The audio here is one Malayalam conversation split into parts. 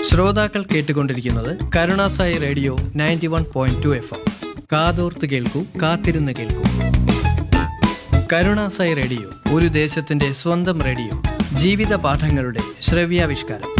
ശ്രോതാക്കൾ കേട്ടുകൊണ്ടിരിക്കുന്നത് Karunasai radio ninety one point two F M കാതോർത്ത് കേൾക്കൂ കാത്തിരുന്ന് കേൾക്കൂ കരുണാസായി റേഡിയോ ഒരു ദേശത്തിന്റെ സ്വന്തം റേഡിയോ ജീവിത പാഠങ്ങളുടെ ശ്രവ്യാവിഷ്കാരം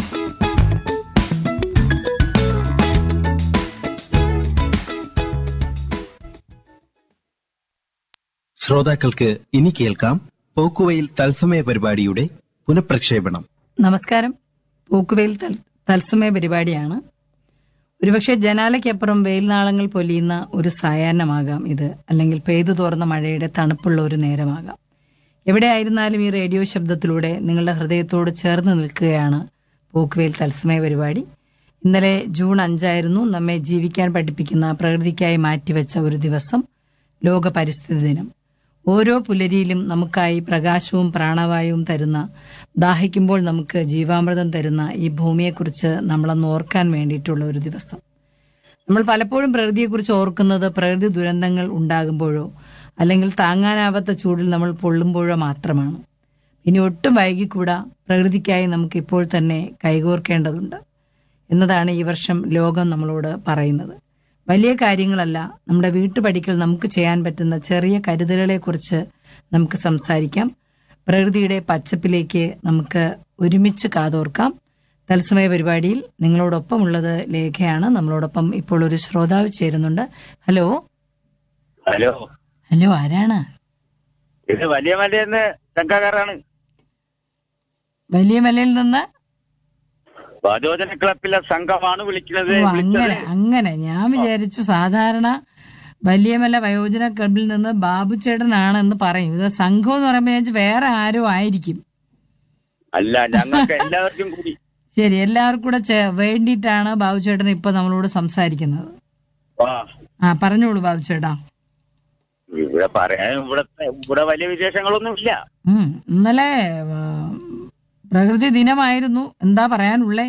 ശ്രോതാക്കൾക്ക് ഇനി കേൾക്കാം പോക്കുവയിൽ തത്സമയ പരിപാടിയുടെ പുനഃപ്രക്ഷേപണം നമസ്കാരം പൂക്കുവെയിൽ തൽ- തത്സമയ പരിപാടിയാണ് ഒരുപക്ഷെ ജനാലയ്ക്കപ്പുറം വെയിൽനാളങ്ങൾ പൊലിയുന്ന ഒരു സായാഹ്നമാകാം ഇത് അല്ലെങ്കിൽ പെയ്തു തോർന്ന മഴയുടെ തണുപ്പുള്ള ഒരു നേരമാകാം എവിടെയായിരുന്നാലും ഈ റേഡിയോ ശബ്ദത്തിലൂടെ നിങ്ങളുടെ ഹൃദയത്തോട് ചേർന്ന് നിൽക്കുകയാണ് പൂക്കുവെയിൽ തത്സമയ പരിപാടി ഇന്നലെ ജൂൺ അഞ്ചായിരുന്നു നമ്മെ ജീവിക്കാൻ പഠിപ്പിക്കുന്ന പ്രകൃതിക്കായി മാറ്റിവെച്ച ഒരു ദിവസം ലോക പരിസ്ഥിതി ദിനം ഓരോ പുലരിയിലും നമുക്കായി പ്രകാശവും പ്രാണവായുവും തരുന്ന ദാഹിക്കുമ്പോൾ നമുക്ക് ജീവാമൃതം തരുന്ന ഈ ഭൂമിയെക്കുറിച്ച് നമ്മളൊന്ന് ഓർക്കാൻ വേണ്ടിയിട്ടുള്ള ഒരു ദിവസം നമ്മൾ പലപ്പോഴും പ്രകൃതിയെക്കുറിച്ച് ഓർക്കുന്നത് പ്രകൃതി ദുരന്തങ്ങൾ ഉണ്ടാകുമ്പോഴോ അല്ലെങ്കിൽ താങ്ങാനാവാത്ത ചൂടിൽ നമ്മൾ പൊള്ളുമ്പോഴോ മാത്രമാണ് ഇനി ഒട്ടും വൈകിക്കൂടാ പ്രകൃതിക്കായി നമുക്ക് ഇപ്പോൾ തന്നെ കൈകോർക്കേണ്ടതുണ്ട് എന്നതാണ് ഈ വർഷം ലോകം നമ്മളോട് പറയുന്നത് വലിയ കാര്യങ്ങളല്ല നമ്മുടെ വീട്ടുപടിക്കൽ നമുക്ക് ചെയ്യാൻ പറ്റുന്ന ചെറിയ കരുതലുകളെ കുറിച്ച് നമുക്ക് സംസാരിക്കാം പ്രകൃതിയുടെ പച്ചപ്പിലേക്ക് നമുക്ക് ഒരുമിച്ച് കാതോർക്കാം തത്സമയ പരിപാടിയിൽ നിങ്ങളോടൊപ്പമുള്ളത് ലേഖയാണ് നമ്മളോടൊപ്പം ഇപ്പോൾ ഒരു ശ്രോതാവ് ചേരുന്നുണ്ട് ഹലോ ഹലോ ഹലോ ആരാണ് ഇത് വലിയ മലയെന്ന് ശങ്കാകാരാണ് വലിയ മലയിൽ നിന്ന് വധോദന ക്ലബിലെ സംഘമാണ് വിളിക്കുന്നത് ഓ, അങ്ങനെ വിളിച്ചത് അങ്ങനെ ഞാൻ വിചാരിച്ചു സാധാരണ വലിയമല വയോജന ക്ലബിൽ നിന്ന് ബാബു ചേട്ടനാണെന്ന് പറയും ഇത് സംഘം എന്ന് പറയുമ്പോൾ ഞാൻ വിചാരിച്ചു വേറെ ആരോ ആയിരിക്കും അല്ല ഞങ്ങൾക്ക് എല്ലാവർക്കും കൂടി ശരി എല്ലാവർക്കും കൂടെ ചേ- വേണ്ടിയിട്ടാണ് ബാബു ചേട്ടൻ ഇപ്പൊ നമ്മളോട് സംസാരിക്കുന്നത് ആ ആ പറഞ്ഞോളൂ ബാബു ചേട്ടാ ഇവിടെ പറയാൻ ഇവിടത്തെ ഇവിടെ വലിയ വിശേഷങ്ങളൊന്നും ഇല്ല ഉം ഇന്നലെ ആ, പ്രകൃതി ദിനമായിരുന്നു എന്താ പറയാനുള്ളേ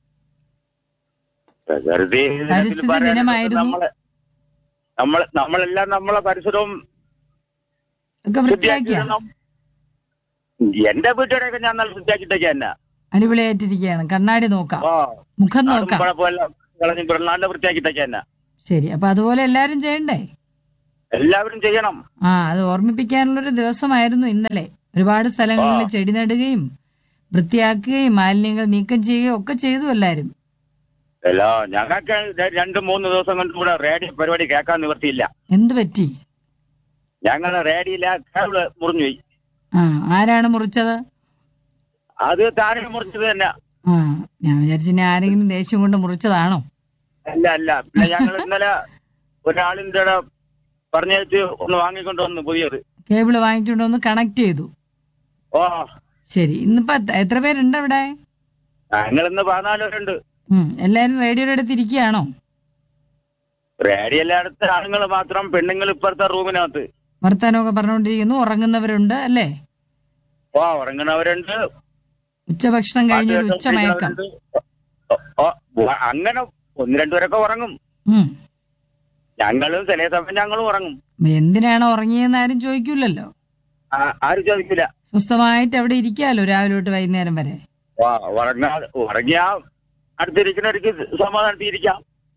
പ്രകൃതി ദിനത്തിൽ പരിസ്ഥിതി പറയാനുള്ളത് ദിനമായിരുന്നു. നമ്മളെ നമ്മൾ നമ്മളെല്ലാം നമ്മളെ പരിസരവും ഒക്കെ വൃത്തിയാക്കിയ വൃത്തിയാക്കിയിടണം എന്റെ വീട്ടുകാരെയൊക്കെ ഞാൻ നല്ല വൃത്തിയാക്കിയിട്ടൊക്കെ തന്നെ അടിപൊളിയായിട്ടിരിക്കുകയാണ് കണ്ണാടി നോക്കാം ആ മുഖം അതും നോക്കാം കുഴപ്പമില്ല കളഞ്ഞ് നല്ല വൃത്തിയാക്കിയിട്ടൊക്കെ തന്നെ ശരി അപ്പൊ അതുപോലെ എല്ലാരും ചെയ്യണ്ടേ എല്ലാവരും ചെയ്യണം ആ അത് ഓർമ്മിപ്പിക്കാനുള്ളൊരു ദിവസമായിരുന്നു ഇന്നലെ ഒരുപാട് സ്ഥലങ്ങളിൽ ചെടി നടുകയും വൃത്തിയാക്കുകയും മാലിന്യങ്ങൾ നീക്കം ചെയ്യുകയും ഒക്കെ ചെയ്തു എല്ലാരും അല്ല ഞങ്ങൾക്ക് രണ്ട് മൂന്ന് ദിവസം കൊണ്ട് ഇവിടെ റേഡിയോ പരിപാടി കേൾക്കാൻ നിവർത്തിയില്ല എന്ത് പറ്റി ഞങ്ങൾ റേഡിയോയിലെ കേബിള് മുറിഞ്ഞു പോയി ആ ആരാണ് മുറിച്ചത് അത് താഴെ മുറിച്ചത് തന്നെ ആ ഞാൻ വിചാരിച്ചു ഇനി ആരെങ്കിലും ദേഷ്യം കൊണ്ട് മുറിച്ചതാണോ അല്ല അല്ല പിന്നെ ഞങ്ങൾ ഇന്നലെ ഒരാളിന്റെ ഇവിടെ പറഞ്ഞേച്ച് ഒന്ന് വാങ്ങിക്കൊണ്ട് വന്നു പുതിയത് കേബിള് വാങ്ങിച്ചുകൊണ്ട് വന്ന് കണക്ട് ചെയ്തു ഓ ശരി ഇന്നിപ്പോ എത്ര- എത്ര പേരുണ്ട് അവിടെ ഞങ്ങൾ ഇന്ന് പതിനാല് പേരുണ്ട് ഉം എല്ലാരും റേഡിയോയുടെ അടുത്ത് ഇരിക്കുകയാണോ റേഡിയോയിലെ അടുത്ത ആണുങ്ങൾ മാത്രം പെണ്ണുങ്ങൾ ഇപ്പുറത്തെ റൂമിനകത്ത് വർത്താനമൊക്കെ പറഞ്ഞുകൊണ്ടിരിക്കുന്നു ഉറങ്ങുന്നവരുണ്ട് അല്ലേ ഓ ഉറങ്ങണവരുണ്ട് ഉച്ചഭക്ഷണം കഴിഞ്ഞ ഒരു ഉച്ചമയക്കം ഓ, ഓ, ഓ, അങ്ങനെ ഒന്ന് രണ്ടുപേരൊക്കെ ഉറങ്ങും ഉം ഞങ്ങളും ചില സമയം ഞങ്ങളും ഉറങ്ങും എന്തിനാണ് ഉറങ്ങിയെന്ന് ആരും ചോദിക്കൂലല്ലോ ആ- ആരും ചോദിക്കില്ല സ്വസ്ഥമായിട്ട് അവിടെ ഇരിക്കാലോ രാവിലെ തൊട്ട് വൈകുന്നേരം വരെ ആ, ഉറങ്ങാ ഉറങ്ങിയാ അടുത്തിരിക്കുന്നവർക്ക് സമാധാനത്തിരിക്കാം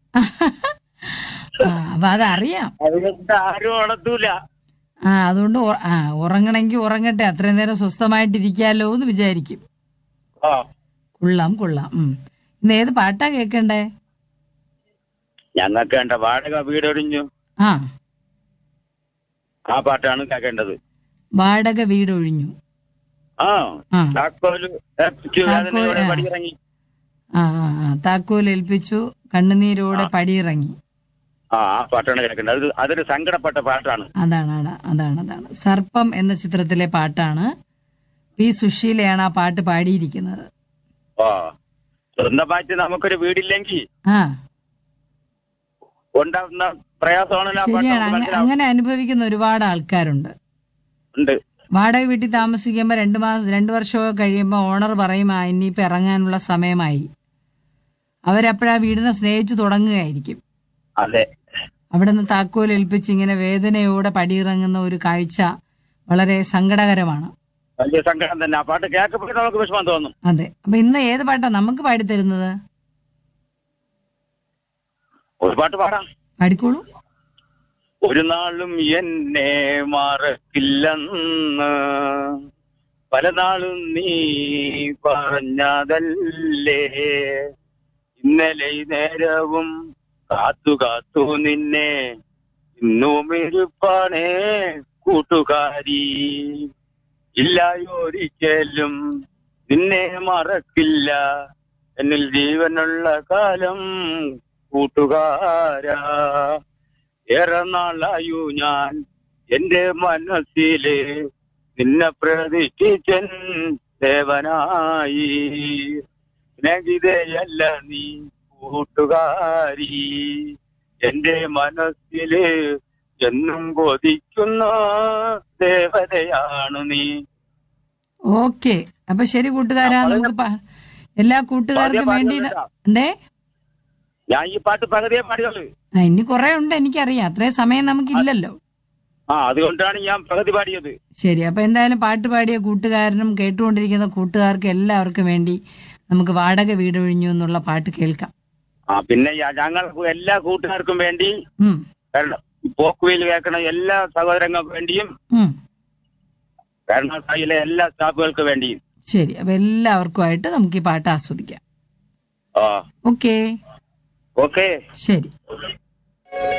ആ അപ്പൊ അതറിയാം അതുകൊണ്ട് ആരും ഉണർത്തൂല ആ അതുകൊണ്ട് ഉറ- ആ ഉറങ്ങണമെങ്കിൽ ഉറങ്ങട്ടെ അത്രയും നേരം സ്വസ്ഥമായിട്ട് ഇരിക്കാലോ എന്ന് വിചാരിക്കും ആ കൊള്ളാം കൊള്ളാം ഉം ഇന്ന് ഏത് പാട്ടാ കേക്കണ്ടേ ഞങ്ങൾക്ക് വേണ്ട വാടക വീടൊഴിഞ്ഞു ആ ആ പാട്ടാണ് കേൾക്കേണ്ടത് വാടക വീടൊഴിഞ്ഞു ആ ആ താക്കോല് ഏൽപ്പിച്ചു താക്കോൽ, വേദനയോടെ ആ. പടിയിറങ്ങി ആ ആ ആ താക്കോൽ ഏൽപ്പിച്ചു കണ്ണുനീരോടെ പടിയിറങ്ങി ആ ആ പാട്ടാണ് കേൾക്കേണ്ടത് അത് അതൊരു സങ്കടപ്പെട്ട പാട്ടാണ് അതാണ് അടാ- അതാണ് അതാണ് സർപ്പം എന്ന ചിത്രത്തിലെ പാട്ടാണ് പി സുശീലയാണ് ആ പാട്ട് പാടിയിരിക്കുന്നത് ആ സ്വന്തമായിട്ട് നമുക്കൊരു വീടില്ലെങ്കിൽ ആ ഉണ്ടാകുന്ന പ്രയാസമാണല്ലോ ആ പാട്ട് ശരിയാണ് നമുക്ക് അങ്ങ- മനസ്സിലാവും. അങ്ങനെ അനുഭവിക്കുന്ന ഒരുപാട് ആൾക്കാരുണ്ട് ഉണ്ട് വാടക വീട്ടിൽ താമസിക്കുമ്പോൾ രണ്ടു മാസം രണ്ടു വർഷമൊക്കെ കഴിയുമ്പോൾ ഓണർ പറയും ആ ഇനിയിപ്പോ ഇറങ്ങാനുള്ള സമയമായി അവരപ്പോഴാ വീടിനെ സ്നേഹിച്ചു തുടങ്ങുകയായിരിക്കും അതെ അവിടെ നിന്ന് താക്കോൽ ഏൽപ്പിച്ച് ഇങ്ങനെ വേദനയോടെ പടിയിറങ്ങുന്ന ഒരു കാഴ്ച വളരെ സങ്കടകരമാണ് വലിയ സങ്കടം തന്നെ ആ പാട്ട് കേൾക്കുമ്പോൾ നമുക്ക് വിഷമം തോന്നും അതെ അപ്പൊ ഇന്ന് ഏത് പാട്ടാ നമുക്ക് പാടിത്തരുന്നത് ഒരു പാട്ട് പാടാം പാടിക്കോളൂ ഒരു നാളും എന്നെ മറക്കില്ലെന്ന് പല നാളും നീ പറഞ്ഞതല്ലേ ഇന്നലെ ഈ നേരവും കാത്തു കാത്തു നിന്നെ ഇന്നും ഇരുപ്പാണേ കൂട്ടുകാരി ഇല്ലായൊരിക്കലും നിന്നെ മറക്കില്ല എന്നിൽ ജീവനുള്ള കാലം കൂട്ടുകാരാ ഏറെ നാളായു ഞാൻ എന്റെ മനസ്സില് നിന്നെ പ്രതിഷ്ഠിച്ചൻ ദേവനായി സ്നേഹിതയല്ല നീ കൂട്ടുകാരി എന്റെ മനസ്സില് എന്നും കൊതിക്കുന്ന ദേവതയാണ് നീ ഓക്കെ അപ്പൊ ശരി കൂട്ടുകാരാ ആ, നമുക്ക് പ- എല്ലാ കൂട്ടുകാർക്കും പകുതിയെ വേണ്ടി പാടിയുള്ളൂ കേട്ടോ. എന്തേ ഞാൻ ഈ പാട്ട് പകുതിയെ പാടിയുള്ളൂ ആ, ഇനി കുറെ ഉണ്ട് എനിക്കറിയാം അത്രയും സമയം നമുക്കില്ലല്ലോ ആ അതുകൊണ്ടാണ് ഞാൻ പകുതി പാടിയത് ശരി അപ്പൊ എന്തായാലും പാട്ട് പാടിയ കൂട്ടുകാരനും കേട്ടുകൊണ്ടിരിക്കുന്ന കൂട്ടുകാർക്കും എല്ലാവർക്കും വേണ്ടി നമുക്ക് വാടക വീട് ഒഴിഞ്ഞു എന്നുള്ള പാട്ട് കേൾക്കാം ആ പിന്നെ യ- ഞങ്ങൾക്ക് എല്ലാ കൂട്ടുകാർക്കും വേണ്ടി ഉം കാരണം ഈ പോക്കുവയിൽ കേൾക്കണ എല്ലാ സഹോദരങ്ങൾക്ക് വേണ്ടിയും ഉം കരുണാസായിലെ എല്ലാ സ്റ്റാഫുകൾക്ക് വേണ്ടിയും ശരി അപ്പൊ എല്ലാവർക്കുമായിട്ട് നമുക്ക് ഈ പാട്ട് ആസ്വദിക്കാം ആ ഓക്കെ ഓക്കെ ശരി